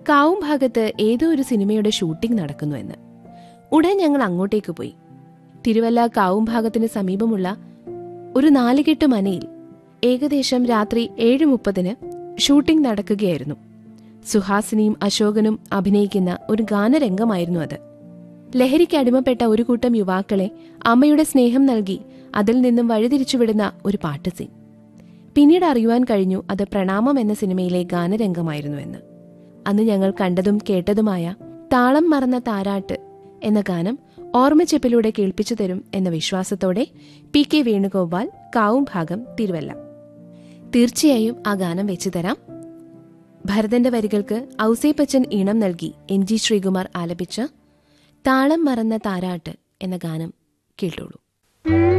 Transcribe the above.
കാവും ഭാഗത്ത് ഏതോ ഒരു സിനിമയുടെ ഷൂട്ടിംഗ് നടക്കുന്നു എന്ന് ഉടൻ ഞങ്ങൾ അങ്ങോട്ടേക്ക് പോയി തിരുവല്ല കാവും ഭാഗത്തിന് സമീപമുള്ള ഒരു നാലുകെട്ട് മനയിൽ ഏകദേശം രാത്രി ഏഴ് മുപ്പതിന് ഷൂട്ടിംഗ് നടക്കുകയായിരുന്നു സുഹാസിനിയും അശോകനും അഭിനയിക്കുന്ന ഒരു ഗാനരംഗമായിരുന്നു അത് ലഹരിക്ക് അടിമപ്പെട്ട ഒരു കൂട്ടം യുവാക്കളെ അമ്മയുടെ സ്നേഹം നൽകി അതിൽ നിന്നും വഴിതിരിച്ചുവിടുന്ന ഒരു പാട്ട് സീൻ പിന്നീട് അറിയുവാൻ കഴിഞ്ഞു അത് പ്രണാമം എന്ന സിനിമയിലെ ഗാനരംഗമായിരുന്നു എന്ന് അന്ന് ഞങ്ങൾ കണ്ടതും കേട്ടതുമായ താളം മറന്ന താരാട്ട് എന്ന ഗാനം ഓർമ്മച്ചെപ്പിലൂടെ കേൾപ്പിച്ചു തരും എന്ന വിശ്വാസത്തോടെ പി കെ വേണുഗോപാൽ കാവും ഭാഗം തിരുവല്ല തീർച്ചയായും ആ ഗാനം വെച്ചു തരാം ഭരതന്റെ വരികൾക്ക് ഔസേപ്പച്ചൻ ഈണം നൽകി എം ജി ശ്രീകുമാർ ആലപിച്ച താളം മറന്ന താരാട്ട് എന്ന ഗാനം കേട്ടോളൂ